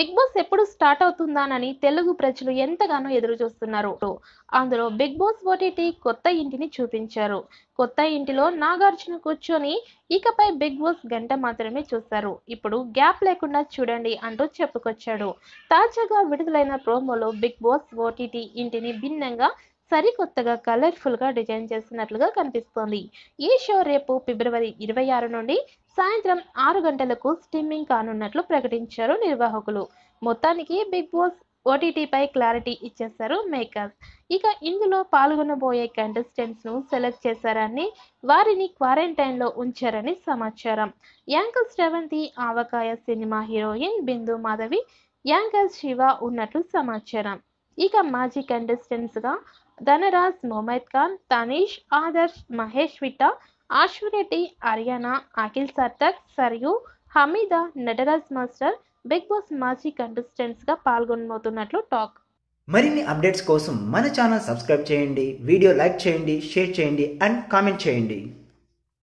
big Boss ఎప్పుడు start అవుతుందానని తెలుగు ప్రజలు ఎంతగానో ఎదురు చూస్తున్నారు అందులో బిగ్ బాస్ ఓటీటీ కొత్త ఇంటిని చూపించారు కొత్త ఇంటిలో నాగార్జున కూర్చొని ఇకపై బిగ్ బాస్ గంట మాత్రమే చూస్తారు ఇప్పుడు గ్యాప్ లేకుండా చూడండి అంటూ చెప్పుకొచ్చాడు తాజాగా విడుదలైన ప్రోమోలో బిగ్ బాస్ ఓటీటీ ఇంటిని భిన్నంగా సరికొత్తగా కలర్ఫుల్ గా డిజైన్ చేస్తున్నట్లుగా కనిపిస్తోంది ఈ షో రేపు ఫిబ్రవరి ఇరవై ఆరు నుండి సాయంత్రం ఆరు గంటలకు స్ట్రీమింగ్ కానున్నట్లు ప్రకటించారు నిర్వాహకులు మొత్తానికి బిగ్ బాస్ ఓటీటీపై క్లారిటీ ఇచ్చేశారు మేకర్స్ ఇక ఇందులో పాల్గొనబోయే కంటెస్టెంట్స్ ను సెలెక్ట్ చేశారని వారిని క్వారంటైన్ లో ఉంచారని సమాచారం anchor Sravanthi Avakaya cinema heroine Bindu Madhavi anchor Siva ఉన్నట్లు సమాచారం ఇక మాజీ కంటెస్టెంట్స్ గా Dhanraj Mohammed Khan Tanish Adarsh Mahesh Vitta Ashureddy Ariana Akhil Sarthak Sarayu Hamida Nataraj master Bigg Boss మాజీ కంటెస్టెంట్స్ గా పాల్గొనబోతున్నట్లు టాక్ మరిన్ని అప్డేట్స్ కోసం మన ఛానల్ సబ్స్క్రైబ్ చేయండి వీడియో లైక్ చేయండి షేర్ చేయండి అండ్ కామెంట్ చేయండి